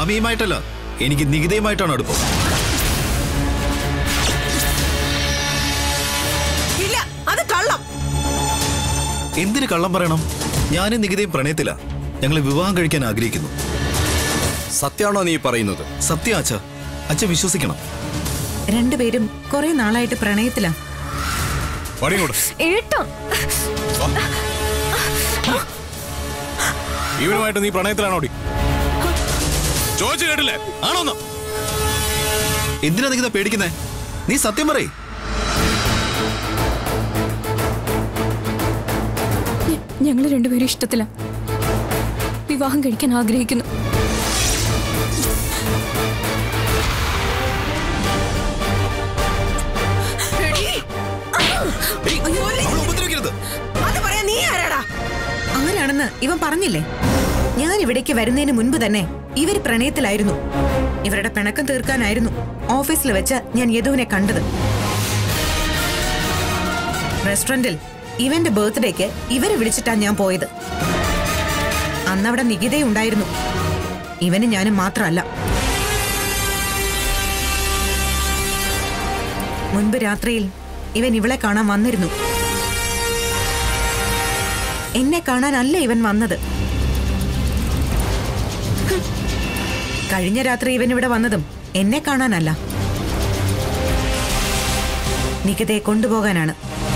ഭാവിയുമായിട്ടല്ല എനിക്ക് നികിതയുമായിട്ടാണ് അടുപ്പം ഇല്ല അത് കള്ളം എന്തിന് കള്ളം പറയണം ഞാനും നികിതയും പ്രണയത്തില ഞങ്ങൾ വിവാഹം കഴിക്കാൻ ആഗ്രഹിക്കുന്നു സത്യാണോ നീ പറയുന്നത് സത്യ അച്ഛ അച്ഛ വിശ്വസിക്കണം രണ്ടുപേരും കുറെ നാളായിട്ട് പ്രണയത്തിലാ പണിയോട് ഏട്ടോ ഇവനുമായിട്ട് നീ പ്രണയത്തിലാണോടി ചോദിച്ചു കേട്ടില്ലേ ആണോന്ന് എന്തിനാ നികിത പേടിക്കുന്നേ നീ സത്യം പറയേ ഞങ്ങൾ രണ്ടുപേരും ഇഷ്ടത്തില വിവാഹം കഴിക്കാൻ ആഗ്രഹിക്കുന്നു അവളെ ഉപദ്രവിക്കരുത് അത് പറയാൻ നീ ആരാടാ ആരാണെന്ന് ഇവൻ പറഞ്ഞില്ലേ ഞാൻ ഇവിടേക്ക് വരുന്നതിന് മുൻപ് തന്നെ ഇവര് പ്രണയത്തിലായിരുന്നു ഇവരുടെ പിണക്കം തീർക്കാനായിരുന്നു ഓഫീസിൽ വെച്ച് ഞാൻ യദുവിനെ കണ്ടത് റെസ്റ്റോറന്റിൽ ഇവന്റെ ബർത്ത്ഡേക്ക് ഇവരെ വിളിച്ചിട്ടാ ഞാൻ പോയത് അന്നവിടെ നികിതയുണ്ടായിരുന്നു ഇവന് ഞാനും മാത്രമല്ല മുൻപ് രാത്രിയിൽ ഇവൻ ഇവളെ കാണാൻ വന്നിരുന്നു എന്നെ കാണാനല്ല ഇവൻ വന്നത് ഹും. കഴിഞ്ഞ രാത്രി ഇവൻ ഇവിടെ വന്നതും എന്നെ കാണാനല്ല നികിതയെ കൊണ്ടുപോകാനാണ്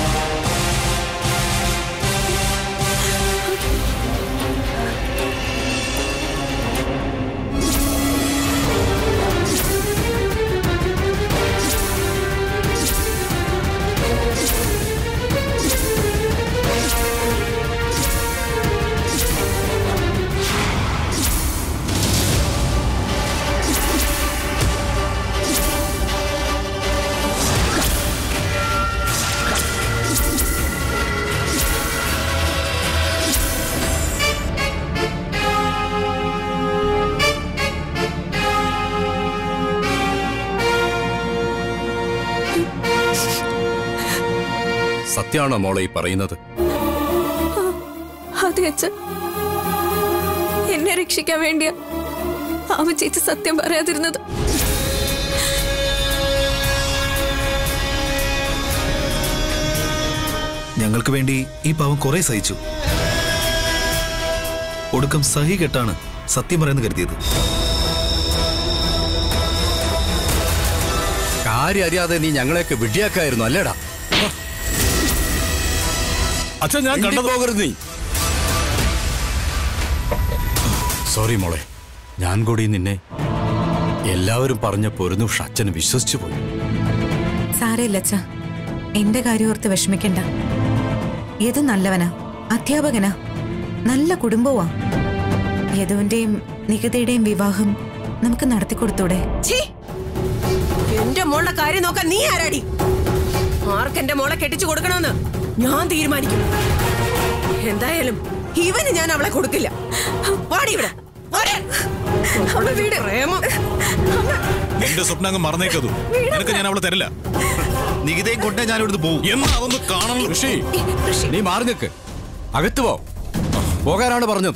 സത്യാണോ മോളെ ഈ പറയുന്നത് അതെ അച്ഛൻ എന്നെ രക്ഷിക്കാൻ വേണ്ടിയ ആമ ചേച്ചി സത്യം പറയാതിരുന്നത് ഞങ്ങൾക്ക് വേണ്ടി ഈ പാവം കുറെ സഹിച്ചു ഒടുക്കം സഹി കെട്ടാണ് സത്യം പറയുന്നത് കരുതിയത് കാര്യം അറിയാതെ നീ ഞങ്ങളെയൊക്കെ വിഡ്ഢിയാക്കായിരുന്നു അല്ലേടാ അച്ഛൻ ഞാൻ മിണ്ടി കണ്ടത് പോകരുത് നീ സോറി മോളെ ഞാൻ കൂടി നിന്നെ എല്ലാവരും പറഞ്ഞപ്പോ ഒരു നിമിഷം അച്ഛന് വിശ്വസിച്ചു പോയി സാരയില്ല അച്ഛ എന്റെ കാര്യം ഓർത്ത് വിഷമിക്കണ്ട യദു നല്ലവനാ അധ്യാപകനാ നല്ല കുടുംബവാ യദുവിന്റെയും നികിതയുടെയും വിവാഹം നമുക്ക് നടത്തിക്കൊടുത്തൂടെ ഛീ! എന്റെ മോളുടെ കാര്യം നോക്കാൻ നീ ആരാടി ആർക്കെന്റെ മോളെ കെട്ടിച്ചു കൊടുക്കണമെന്ന് ഞാൻ തീരുമാനിക്കും എന്തായാലും ഇവന് ഞാൻ അവളെ കൊടുക്കില്ല പാടി ഇവിടെ പോരെ. അവളുടെ വീട് പ്രേമം നിന്റെ സ്വപ്നം അങ്ങ് മറന്നേക്കതു നിനക്ക് ഞാൻ അവളെ തരില്ല നികിതയും കൊണ്ടേ ഞാൻ ഇവിടുന്ന് പോവും എന്നാ അതൊന്ന് കാണണം ഋഷി നീ മാറി നിൽക്ക് അകത്ത് പോ പോകാനാണ് പറഞ്ഞത്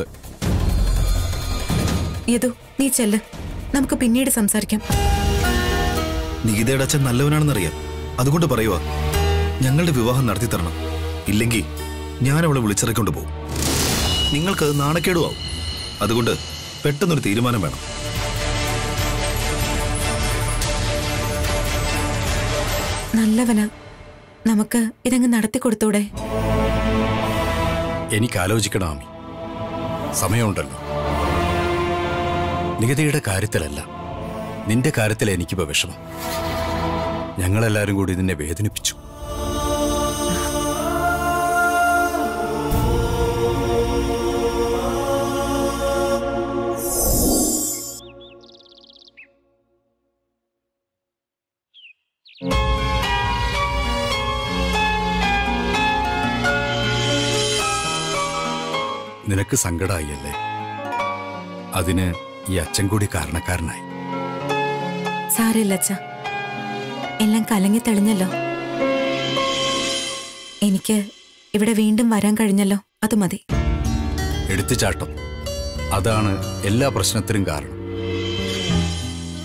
യദു നീ ചെല്ല് നമുക്ക് പിന്നീട് സംസാരിക്കാം നികിതയുടെ അച്ഛൻ നല്ലവനാണെന്നറിയാം അതുകൊണ്ട് പറയുക ഞങ്ങളുടെ വിവാഹം നടത്തി തരണം ഇല്ലെങ്കിൽ ഞാൻ അവളെ വിളിച്ചിറക്കൊണ്ട് പോകും നിങ്ങൾക്കത് നാണക്കേടുമാവും അതുകൊണ്ട് പെട്ടെന്നൊരു തീരുമാനം വേണം നല്ലവനാ നമുക്ക് ഇതങ്ങ് നടത്തിക്കൊടുത്തൂടെ എനിക്ക് ആലോചിക്കണം ആമി സമയമുണ്ടല്ലോ നികിതയുടെ കാര്യത്തിലല്ല നിന്റെ കാര്യത്തിൽ എനിക്കിപ്പോ വിഷമം ഞങ്ങളെല്ലാരും കൂടി നിന്നെ വേദനിപ്പിച്ചു നിനക്ക് സങ്കടമായി അല്ലേ അതിന് ഈ അച്ഛൻ കൂടി കാരണക്കാരനായി സാരമില്ല അച്ഛ എല്ലാം കലങ്ങി തെളിഞ്ഞല്ലോ എനിക്ക് ഇവിടെ വീണ്ടും വരാൻ കഴിഞ്ഞല്ലോ അത് മതി എടുത്തുചാട്ടം അതാണ് എല്ലാ പ്രശ്നത്തിനും കാരണം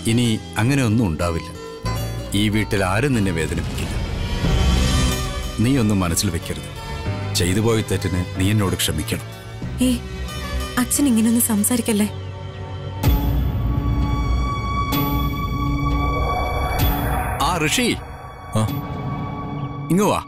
ഇനി അങ്ങനെ ഒന്നും ഉണ്ടാവില്ല ഈ വീട്ടിൽ ആരും നിന്നെ വേദനിപ്പിക്കില്ല നീ ഒന്നും മനസ്സിൽ വെക്കരുത് ചെയ്തു പോയ തെറ്റിന് നീ എന്നോട് ക്ഷമിക്കണം ഏ അച്ഛൻ ഇങ്ങനെയൊന്നും സംസാരിക്കല്ലേ ആ ഋഷി ആ ഇങ്ങ് വാ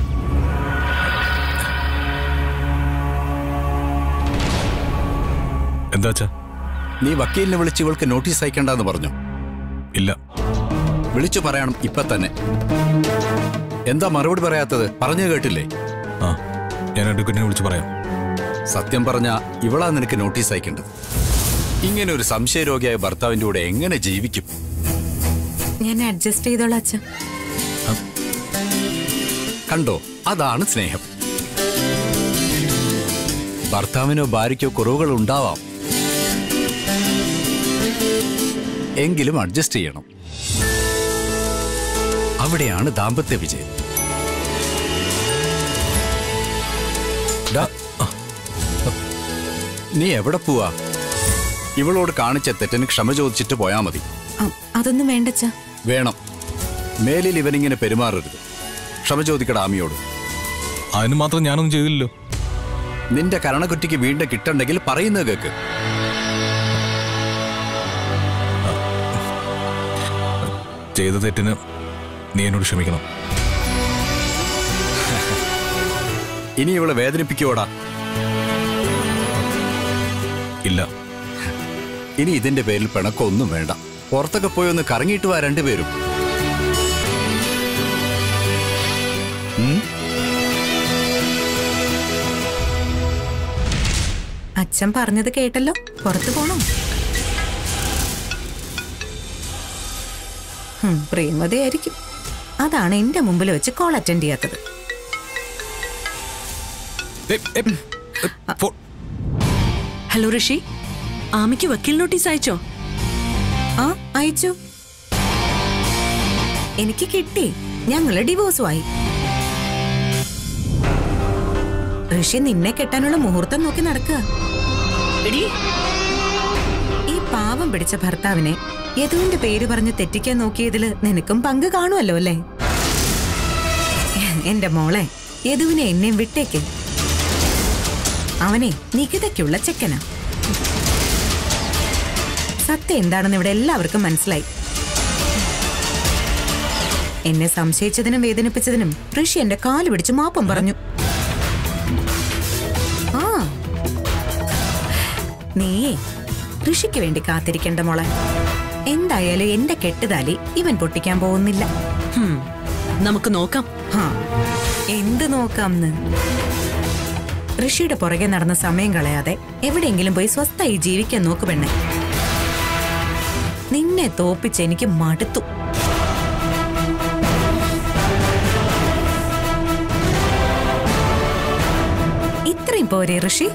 എന്താ അച്ഛാ നീ വക്കീലിനെ വിളിച്ച് ഇവൾക്ക് നോട്ടീസ് അയക്കണ്ടെന്ന് പറഞ്ഞു ഇല്ല വിളിച്ചു പറയണം ഇപ്പൊ തന്നെ എന്താ മറുപടി പറയാത്തത് പറഞ്ഞു കേട്ടില്ലേ ആ ഞാൻ അഡ്വക്കേറ്റിനെ വിളിച്ച് പറയാം സത്യം പറഞ്ഞ ഇവളാ നിനക്ക് നോട്ടീസ് അയക്കേണ്ടത് ഇങ്ങനെ ഒരു സംശയരോഗിയായ ഭർത്താവിന്റെ കൂടെ എങ്ങനെ ജീവിക്കും ഞാൻ അഡ്ജസ്റ്റ് ചെയ്തോളാം അച്ഛൻ കണ്ടോ അതാണ് സ്നേഹം ഭർത്താവിനോ ഭാര്യയ്ക്കോ കുറവുകൾ ഉണ്ടാവാം എങ്കിലും അഡ്ജസ്റ്റ് ചെയ്യണം അവിടെയാണ് ദാമ്പത്യ വിജയം ഡാ, ആ, നീ എവിടെ പോവാ ഇവളോട് കാണിച്ച തെറ്റിന് ക്ഷമ ചോദിച്ചിട്ട് പോയാ മതി ആ, അതൊന്നും വേണ്ട അച്ഛാ വേണം മേലിൽ ഇവനിങ്ങനെ പെരുമാറരുത് ക്ഷമ ചോദിക്കട ആമിയോട് അതിന് മാത്രം ഞാനൊന്നും ചെയ്തില്ലല്ലോ നിന്റെ കരണക്കുറ്റിക്ക് വീണ്ടും കിട്ടണ്ടെങ്കിൽ പറയുന്നത് കേക്ക് ചെയ്ത തെറ്റിന് നീ എന്നോട് ക്ഷമിക്കണം ഇനി ഇവളെ വേദനിപ്പിക്കുവോടാ ഇല്ല ഇനി ഇതിന്റെ പേരിൽ പിണക്കൊന്നും വേണ്ട പുറത്തൊക്കെ പോയി ഒന്ന് കറങ്ങിയിട്ട് വാ രണ്ടുപേരും ഉം? അച്ഛൻ പറഞ്ഞത് കേട്ടല്ലോ പുറത്തു പോണോ ഹും, പ്രിയമതയായിരിക്കും അതാണ് എന്റെ മുമ്പിൽ വെച്ച് കോൾ അറ്റൻഡ് ചെയ്യാത്തത് ഏ, ഏ, ഏ, ഫോ- ഹലോ ഋഷി ആമിക്ക് വക്കീൽ നോട്ടീസ് അയച്ചോ ആ അയച്ചു എനിക്ക് കിട്ടി ഞങ്ങള് ഡിവോഴ്സുമായി ഋഷി നിന്നെ കെട്ടാനുള്ള മുഹൂർത്തം നോക്കി നടക്കുക എടി ഈ പാവം പിടിച്ച ഭർത്താവിനെ യദുവിന്റെ പേര് പറഞ്ഞ് തെറ്റിക്കാൻ നോക്കിയതില് നിനക്കും പങ്ക് കാണുമല്ലോ അല്ലേ എന്റെ മോളെ യദുവിനെ എന്നെയും വിട്ടേക്ക് അവനെ നികിതയ്ക്കുള്ള ചെക്കനാ സത്യം എന്താണെന്ന് ഇവിടെ എല്ലാവർക്കും മനസ്സിലായി എന്നെ സംശയിച്ചതിനും വേദനിപ്പിച്ചതിനും ഋഷി എന്റെ കാല് പിടിച്ച് മാപ്പം പറഞ്ഞു ആ നീയേ ഋഷിക്ക് വേണ്ടി കാത്തിരിക്കേണ്ട മോളെ എന്തായാലും എന്റെ കെട്ടുതാലി ഇവൻ പൊട്ടിക്കാൻ പോകുന്നില്ല ഹും, നമുക്ക് നോക്കാം ഹാ എന്ത് നോക്കാംന്ന് ഋഷിയുടെ പുറകെ നടന്ന സമയം കളയാതെ എവിടെയെങ്കിലും പോയി സ്വസ്ഥായി ജീവിക്കാൻ നോക്ക് പെണ്ണെ നിന്നെ തോപ്പിച്ച് എനിക്ക് മടുത്തു ഇത്രയും പോരെ ഋഷി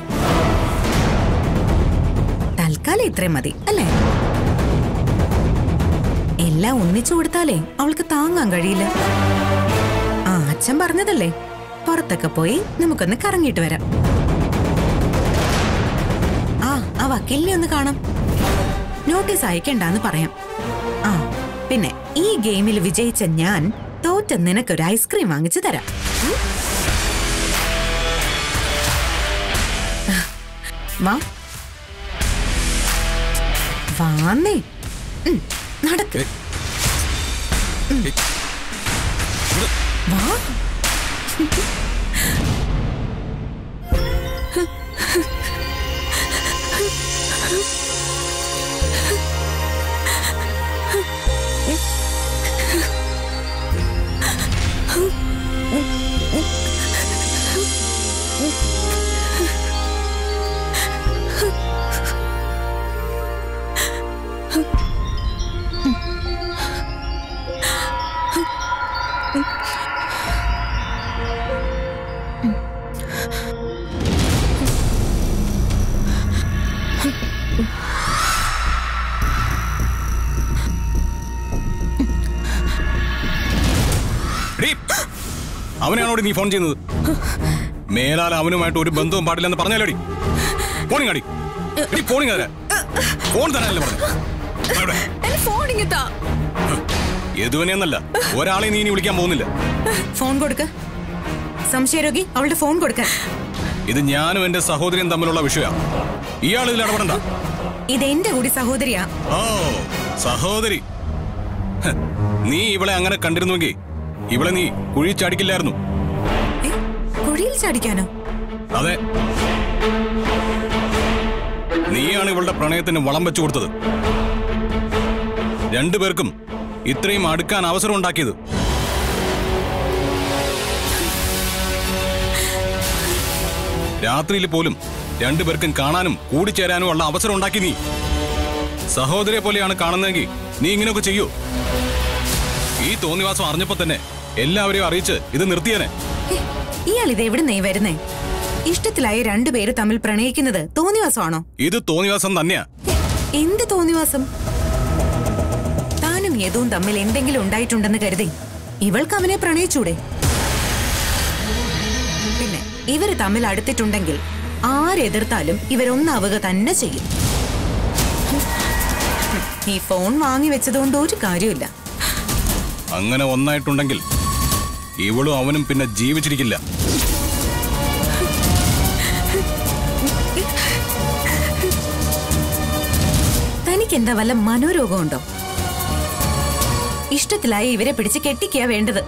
തൽക്കാലം ഇത്രയും മതി അല്ലേ എല്ലാം ഒന്നിച്ചു കൊടുത്താലേ അവൾക്ക് താങ്ങാൻ കഴിയില്ല ആ അച്ഛൻ പറഞ്ഞതല്ലേ പുറത്തൊക്കെ പോയി നമുക്കൊന്ന് കറങ്ങിയിട്ട് വരാം ആ ആ വക്കീലിനെ ഒന്ന് കാണാം നോട്ടീസ് അയക്കണ്ടെന്ന് പറയാം ആ പിന്നെ ഈ ഗെയിമിൽ വിജയിച്ച ഞാൻ തോറ്റ നിനക്കൊരു ഐസ്ക്രീം വാങ്ങിച്ചു തരാം ഉം? വാ വാന്നേ ഉം, നടക്ക് ഉം. വാ എടീ, അവനെയാണോടി നീ ഫോൺ ചെയ്യുന്നത് മേലാൽ അവനുമായിട്ട് ഒരു ബന്ധവും പാടില്ലെന്ന് പറഞ്ഞാലോടി ഫോണിങ് അടി എടി ഫോണിങ് തരാ ഫോൺ തരാനല്ലേ പറഞ്ഞു അവിടെ ഫോൺ ഇങ്ങത്താ യദുവിനെന്നല്ല ഒരാളെ നീ ഇനി വിളിക്കാൻ പോകുന്നില്ല ഫോൺ കൊടുക്ക സംശയരോഗി അവളുടെ ഫോൺ കൊടുക്കാൻ ഇത് ഞാനും എന്റെ സഹോദരിയും തമ്മിലുള്ള വിഷയമാണ് ഇയാൾ ഇതിൽ ഇടപെടണ്ട ഇത് എന്റെ കൂടി സഹോദരിയാ ഓ സഹോദരി ഹ്, നീ ഇവളെ അങ്ങനെ കണ്ടിരുന്നുവെങ്കിൽ ഇവളെ നീ കുഴി ചാടിക്കില്ലായിരുന്നു ഏ, കുഴിയിൽ ചാടിക്കാനോ അതെ നീയാണ് ഇവളുടെ പ്രണയത്തിന് വളം വെച്ചു കൊടുത്തത് രണ്ടുപേർക്കും ഇത്രയും അടുക്കാൻ അവസരം ഉണ്ടാക്കിയത് രാത്രിയിൽ പോലും രണ്ടുപേർക്കും കാണാനും കൂടിച്ചേരാനും ഉള്ള അവസരം ഉണ്ടാക്കി നീ സഹോദരിയെ പോലെയാണ് കാണുന്നതെങ്കിൽ നീ ഇങ്ങനെയൊക്കെ ചെയ്യൂ ഈ തോന്നിവാസം അറിഞ്ഞപ്പോ തന്നെ എല്ലാവരെയും അറിയിച്ച് ഇത് നിർത്തിയേനെ ഏ, ഇയാൾ ഇത് എവിടെ നീ വരുന്നേ ഇഷ്ടത്തിലായ രണ്ടുപേര് തമ്മിൽ പ്രണയിക്കുന്നത് തോന്നിവാസമാണോ ഇത് തോന്നിവാസം തന്നെയാ ഏ, എന്ത് തോന്നിവാസം താനും യദുവും തമ്മിൽ എന്തെങ്കിലും ഉണ്ടായിട്ടുണ്ടെന്ന് കരുതി ഇവൾക്ക് അവനെ പ്രണയിച്ചൂടെ പിന്നെ ഇവര് തമ്മിൽ അടുത്തിട്ടുണ്ടെങ്കിൽ ആരെതിർത്താലും ഇവരൊന്നാവുക തന്നെ ചെയ്യും ഈ ഫോൺ വാങ്ങി വെച്ചതുകൊണ്ട് ഒരു കാര്യമില്ല അങ്ങനെ ഒന്നായിട്ടുണ്ടെങ്കിൽ ഇവളും അവനും പിന്നെ ജീവിച്ചിരിക്കില്ല തനിക്ക് എന്താ വല്ല മനോരോഗമുണ്ടോ ഇഷ്ടത്തിലായി ഇവരെ പിടിച്ച് കെട്ടിക്കാ വേണ്ടത്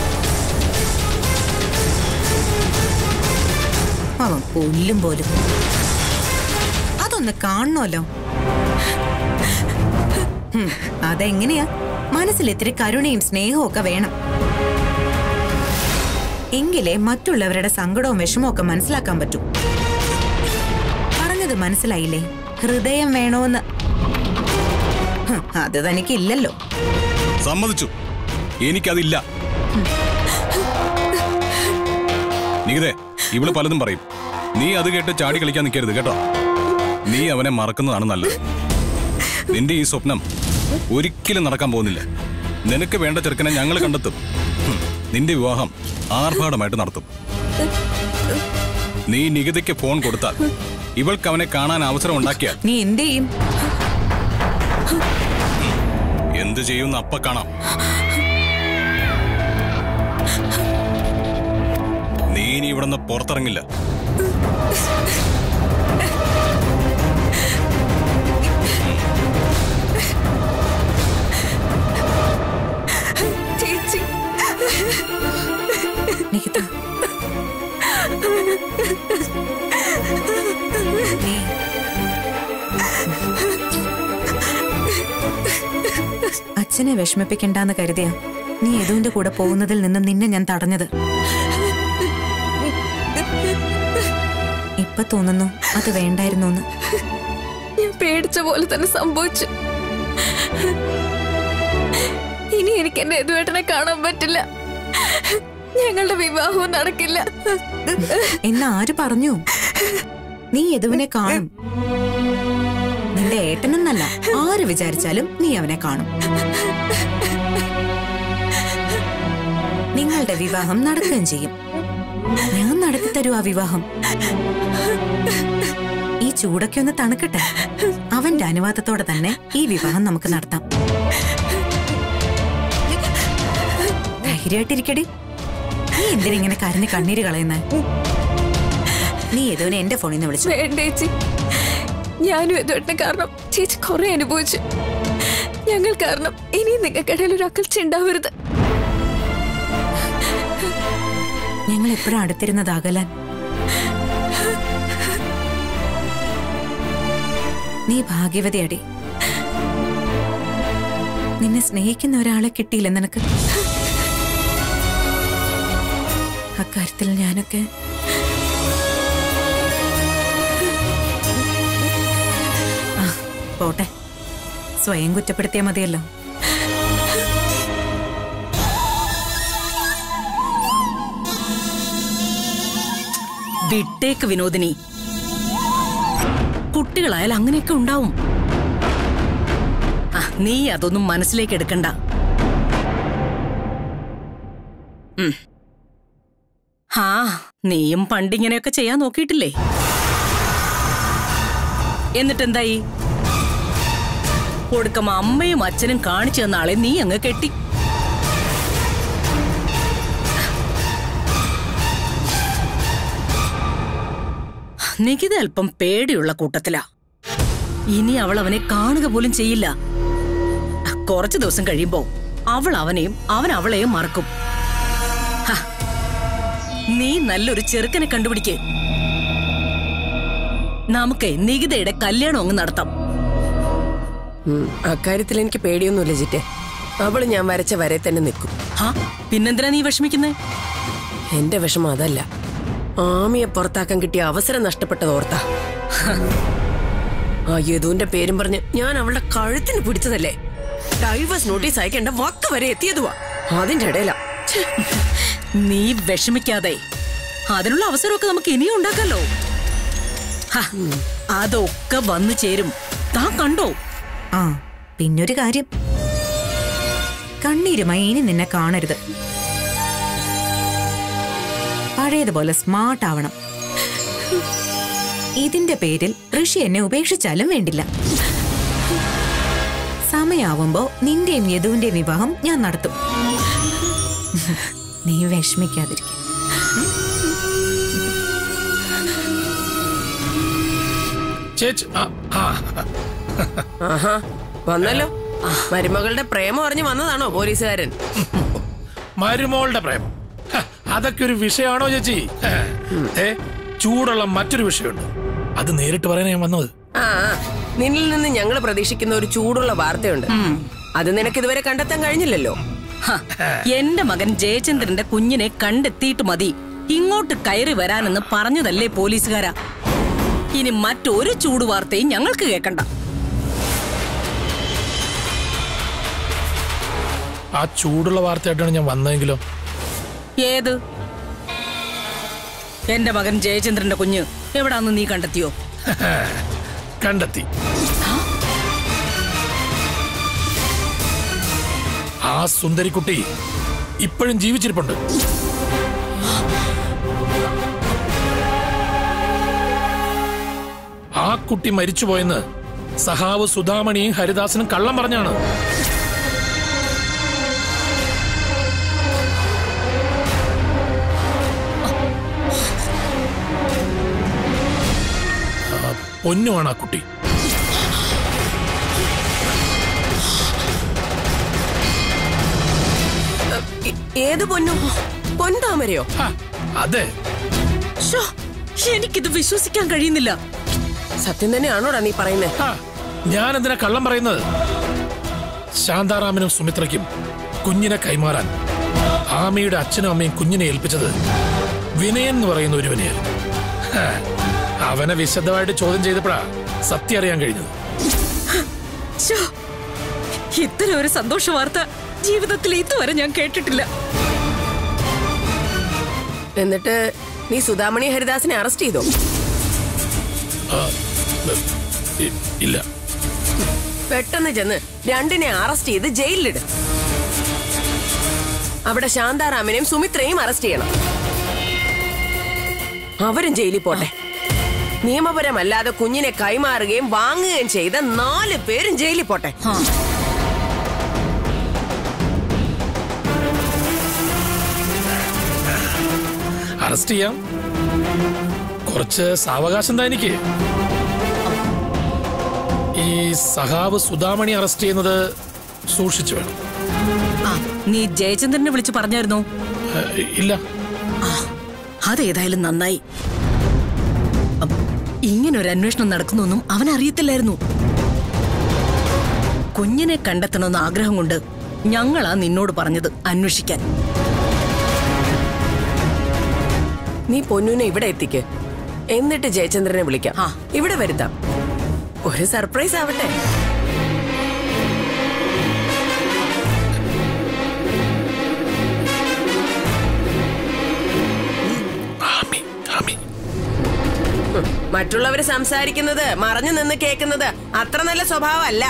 അവൻ കൊല്ലും പോലും അതൊന്ന് കാണണമല്ലോ ഹും, അതെങ്ങനെയാ മനസ്സിൽ ഇത്തിരി കരുണയും സ്നേഹവും ഒക്കെ വേണം എങ്കിലേ മറ്റുള്ളവരുടെ സങ്കടവും വിഷമവും ഒക്കെ മനസ്സിലാക്കാൻ പറ്റൂ പറഞ്ഞത് മനസ്സിലായില്ലേ ഹൃദയം വേണോന്ന് ഹ്, അത് തനിക്കില്ലല്ലോ സമ്മതിച്ചു എനിക്കതില്ല നികിതേ ഇവള് പലതും പറയും നീ അത് കേട്ട് ചാടി കളിക്കാൻ നിൽക്കരുത് കേട്ടോ നീ അവനെ മറക്കുന്നതാണ് നല്ലത് നിന്റെ ഈ സ്വപ്നം ഒരിക്കലും നടക്കാൻ പോകുന്നില്ല നിനക്ക് വേണ്ട ചെറുക്കനെ ഞങ്ങൾ കണ്ടെത്തും ഹും, നിന്റെ വിവാഹം ആർഭാടമായിട്ട് നടത്തും നീ നികിതയ്ക്ക് ഫോൺ കൊടുത്താൽ ഇവൾക്ക് അവനെ കാണാൻ അവസരം ഉണ്ടാക്കിയാൽ നീ എന്ത് ചെയ്യും എന്ത് ചെയ്യുമെന്ന് അപ്പ കാണാം നീ ഇനി ഇവിടുന്ന് പുറത്തിറങ്ങില്ല ചേച്ചി നികിത നീ അച്ഛനെ വിഷമിപ്പിക്കണ്ടെന്ന് കരുതിയ നീ യദുവിന്റെ കൂടെ പോകുന്നതിൽ നിന്നും നിന്നെ ഞാൻ തടഞ്ഞത് ഇപ്പൊ തോന്നുന്നു അത് വേണ്ടായിരുന്നു എന്ന് ഞാൻ പേടിച്ച പോലെ തന്നെ സംഭവിച്ചു ഇനി എനിക്ക് എന്റെ യദുവേട്ടനെ കാണാൻ പറ്റില്ല ഞങ്ങളുടെ വിവാഹവും നടക്കില്ല എന്ന് ആര് പറഞ്ഞു നീ യദുവിനെ കാണും നിന്റെ ഏട്ടനെന്നല്ല ആര് വിചാരിച്ചാലും നീ അവനെ കാണും നിങ്ങളുടെ വിവാഹം നടക്കുകയും ചെയ്യും ഞാൻ നടത്തി തരൂ ആ വിവാഹം ഈ ചൂടൊക്കെ ഒന്ന് തണുക്കട്ടെ അവന്റെ അനുവാദത്തോടെ തന്നെ ഈ വിവാഹം നമുക്ക് നടത്താം ധൈര്യമായിട്ടിരിക്കടി നീ എന്തിനിങ്ങനെ കരഞ്ഞ് കണ്ണീര് കളയുന്നേ നീ യദുവിനെ എന്റെ ഫോണിൽ നിന്ന് വിളിച്ചു വേണ്ട ചേച്ചി ഞാനും യദുവേട്ടനെ കാരണം ചേച്ചി കുറെ അനുഭവിച്ചു ഞങ്ങൾ കാരണം ഇനിയും നിങ്ങൾക്കിടയിൽ ഒരു അകൽച്ച ഉണ്ടാവരുത് ഞങ്ങൾ എപ്പോഴാ അടുത്തിരുന്നത് അകലാൻ നീ ഭാഗ്യവതിയടി നിന്നെ സ്നേഹിക്കുന്ന ഒരാളെ കിട്ടിയില്ല നിനക്ക് അക്കാര്യത്തിൽ ഞാനൊക്കെ ആ പോട്ടെ സ്വയം കുറ്റപ്പെടുത്തിയാൽ മതിയല്ലോ വിട്ടേക്ക് വിനോദിനി കുട്ടികളായാൽ അങ്ങനെയൊക്കെ ഉണ്ടാവും ആ, നീ അതൊന്നും മനസ്സിലേക്ക് എടുക്കണ്ട ഉം. ആ നീയും പണ്ടിങ്ങനെയൊക്കെ ചെയ്യാൻ നോക്കിയിട്ടില്ലേ എന്നിട്ടെന്തായി ഒടുക്കം അമ്മയും അച്ഛനും കാണിച്ചു തന്ന ആളെ നീ അങ്ങ് കെട്ടി നികിത അല്പം പേടിയുള്ള കൂട്ടത്തിലാ ഇനി അവൾ അവനെ കാണുക പോലും ചെയ്യില്ല കുറച്ചു ദിവസം കഴിയുമ്പോ അവൾ അവനെയും അവൻ അവളെയും മറക്കും ഹ, നീ നല്ലൊരു ചെറുക്കനെ കണ്ടുപിടിക്ക് നമുക്ക് നികിതയുടെ കല്യാണം അങ്ങ് നടത്താം ഉം, അക്കാര്യത്തിൽ എനിക്ക് പേടിയൊന്നുമില്ല ജിറ്റെ അവള് ഞാൻ വരച്ച വരെ തന്നെ നിൽക്കും ഹാ പിന്നെന്തിനാ നീ വിഷമിക്കുന്നേ എന്റെ വിഷമം അതല്ല ആമിയെ പുറത്താക്കാൻ കിട്ടിയ അവസരം നഷ്ടപ്പെട്ടത് ഓർത്താ ആ യദുവിന്റെ പേരും പറഞ്ഞ് ഞാൻ അവളുടെ കഴുത്തിന് പിടിച്ചതല്ലേ ഡൈവേഴ്സ് നോട്ടീസ് അയക്കേണ്ട വക്ക് വരെ എത്തിയതുവാ അതിന്റെ ഇടയിലാ ഛെ, നീ വിഷമിക്കാതെ അതിനുള്ള അവസരമൊക്കെ നമുക്ക് ഇനിയും ഉണ്ടാക്കാലോ ഹ, അതൊക്കെ വന്നു ചേരും താൻ കണ്ടോ ആ പിന്നൊരു കാര്യം കണ്ണീരുമായി ഇനി നിന്നെ കാണരുത് പഴയതുപോലെ സ്മാർട്ട് ആവണം ഇതിന്റെ പേരിൽ ഋഷി എന്നെ ഉപേക്ഷിച്ചാലും വേണ്ടില്ല സമയാവുമ്പോ നിന്റെയും യദുവിന്റെയും വിവാഹം ഞാൻ നടത്തും നീ വിഷമിക്കാതിരിക്കും ചേച്ചി ആ, ആ. ആഹാ വന്നല്ലോ മരുമകളുടെ പ്രേമം അറിഞ്ഞു വന്നതാണോ പോലീസുകാരൻ മരുമോളുടെ പ്രേമം ഹ, അതൊക്കെ ഒരു വിഷയമാണോ ചേച്ചി ഹ, ഏ ചൂടുള്ള മറ്റൊരു വിഷയമുണ്ട് അത് നേരിട്ട് പറയാൻ ഞാൻ വന്നത് ആ ആ, നിന്നിൽ നിന്ന് ഞങ്ങൾ പ്രതീക്ഷിക്കുന്ന ഒരു ചൂടുള്ള വാർത്തയുണ്ട് അത് നിനക്ക് ഇതുവരെ കണ്ടെത്താൻ കഴിഞ്ഞില്ലല്ലോ ഹ, എന്റെ മകൻ ജയചന്ദ്രന്റെ കുഞ്ഞിനെ കണ്ടെത്തിയിട്ട് മതി ഇങ്ങോട്ട് കയറി വരാനെന്ന് പറഞ്ഞതല്ലേ പോലീസുകാരാ ഇനി മറ്റൊരു ചൂട് വാർത്തയും ഞങ്ങൾക്ക് കേൾക്കണ്ട ആ ചൂടുള്ള വാർത്തയായിട്ടാണ് ഞാൻ വന്നതെങ്കിലോ ഏത് എന്റെ മകൻ ജയചന്ദ്രന്റെ കുഞ്ഞ് എവിടാന്ന് നീ കണ്ടെത്തിയോ കണ്ടെത്തി ആ സുന്ദരിക്കുട്ടി ഇപ്പോഴും ജീവിച്ചിരിപ്പുണ്ട് ആ കുട്ടി മരിച്ചുപോയെന്ന് സഹാവ് സുധാമണിയും ഹരിദാസനും കള്ളം പറഞ്ഞാണ് ആ, പൊന്നുമാണ് ആ കുട്ടി ഏ- ഏത് പൊന്നു പൊൻതാമരയോ ഹ, അതെ ശ്ശോ, എനിക്കിത് വിശ്വസിക്കാൻ കഴിയുന്നില്ല സത്യം തന്നെയാണോടാ നീ പറയുന്നത് ഹ, ഞാൻ എന്തിനാ കള്ളം പറയുന്നത് ശാന്താറാമനും സുമിത്രയ്ക്കും കുഞ്ഞിനെ കൈമാറാൻ ആമയുടെ അച്ഛനും അമ്മയും കുഞ്ഞിനെ ഏൽപ്പിച്ചത് വിനയൻ എന്ന് പറയുന്ന ഒരുവനെയായിരുന്നു ഹ, അവനെ വിശദമായിട്ട് ചോദ്യം ചെയ്തപ്പോഴാ സത്യം അറിയാൻ കഴിഞ്ഞത് ശ്ശോ, ഇത്തരം ഒരു സന്തോഷ വാർത്ത ജീവിതത്തിൽ ഇതുവരെ ഞാൻ കേട്ടിട്ടില്ല എന്നിട്ട് നീ സുധാമണി ഹരിദാസിനെ അറസ്റ്റ് ചെയ്തോ ഇ- ഇല്ല പെട്ടെന്ന് ചെന്ന് രണ്ടിനെ അറസ്റ്റ് ചെയ്ത് ജയിലിലിട് അവിടെ ശാന്താറാമനെയും സുമിത്രയും അറസ്റ്റ് ചെയ്യണം അവരും ജയിലിൽ പോട്ടെ നിയമപരമല്ലാതെ കുഞ്ഞിനെ കൈമാറുകയും വാങ്ങുകയും ചെയ്ത നാല് പേരും ജയിലിൽ പോട്ടെ ആ, അറസ്റ്റ് ചെയ്യാം കുറച്ച് സാവകാശം താ എനിക്ക് ഈ സഹാവ് സുധാമണി അറസ്റ്റ് ചെയ്യുന്നത് സൂക്ഷിച്ചു വേണം ആ, നീ ജയചന്ദ്രനെ വിളിച്ച് പറഞ്ഞായിരുന്നോ ഏ, ഇല്ല അതേതായാലും നന്നായി അം, ഇങ്ങനൊരു അന്വേഷണം നടക്കുന്നൊന്നും അവൻ അറിയത്തില്ലായിരുന്നു കുഞ്ഞിനെ കണ്ടെത്തണമെന്ന ആഗ്രഹം കൊണ്ട് ഞങ്ങളാ നിന്നോട് പറഞ്ഞത് അന്വേഷിക്കാൻ നീ പൊന്നുനെ ഇവിടെ എത്തിക്ക് എന്നിട്ട് ജയചന്ദ്രനെ വിളിക്കാം ആ. ഇവിടെ വരുത്താം ഒരു സർപ്രൈസ് ആവട്ടെ ആമി ആമി മറ്റുള്ളവര് സംസാരിക്കുന്നത് മറഞ്ഞു നിന്ന് കേൾക്കുന്നത് അത്ര നല്ല സ്വഭാവമല്ല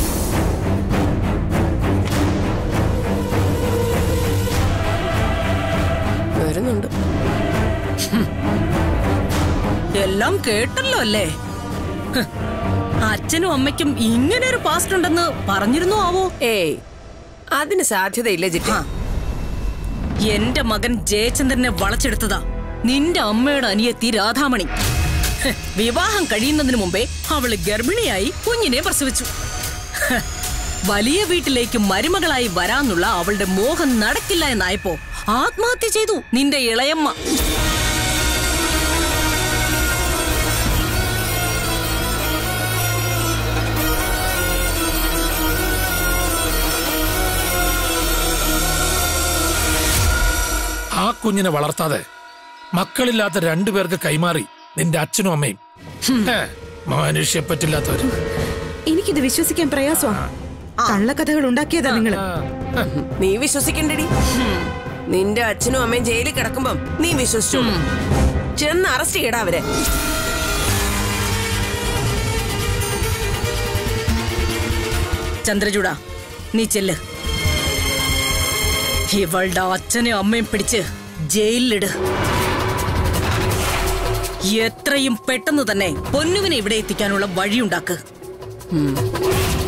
വരുന്നുണ്ട് എല്ലാം കേട്ടല്ലോ അല്ലേ ഹ്, അച്ഛനും അമ്മയ്ക്കും ഇങ്ങനെ ഒരു പാസ്റ്റ് ഉണ്ടെന്ന് പറഞ്ഞിരുന്നു ആവോ ഏയ് അതിന് സാധ്യതയില്ല ചിറ്റ ആ. എന്റെ മകൻ ജയചന്ദ്രനെ വളച്ചെടുത്തതാ നിന്റെ അമ്മയുടെ അനിയത്തി രാധാമണി ഹ്, വിവാഹം കഴിയുന്നതിന് മുമ്പേ അവള് ഗർഭിണിയായി കുഞ്ഞിനെ പ്രസവിച്ചു ഹ്, വലിയ വീട്ടിലേക്ക് മരുമകളായി വരാന്നുള്ള അവളുടെ മോഹം നടക്കില്ല എന്നായപ്പോ ആത്മഹത്യ ചെയ്തു നിന്റെ ഇളയമ്മ ആ കുഞ്ഞിനെ വളർത്താതെ മക്കളില്ലാത്ത രണ്ടുപേർക്ക് കൈമാറി നിന്റെ അച്ഛനും അമ്മയും ഹേ, മനുഷ്യപ്പറ്റില്ലാത്തവര് എനിക്കിത് വിശ്വസിക്കാൻ പ്രയാസമാണ് കള്ളക്കഥകൾ ഉണ്ടാക്കിയതാ നിങ്ങള് നീ വിശ്വസിക്കണ്ടടി നിന്റെ അച്ഛനും അമ്മയും ജയിലിൽ കിടക്കുമ്പം നീ വിശ്വസിച്ചു ചെന്ന് അറസ്റ്റ് ചെയ്യടാ അവരെ ചന്ദ്രചൂഡ നീ ചെല്ല് ഇവളുടെ അച്ഛനെയും അമ്മയും പിടിച്ച് ജയിലിലിട് എത്രയും പെട്ടെന്ന് തന്നെ പൊന്നുവിനെ ഇവിടെ എത്തിക്കാനുള്ള വഴിയുണ്ടാക്ക് ഉം.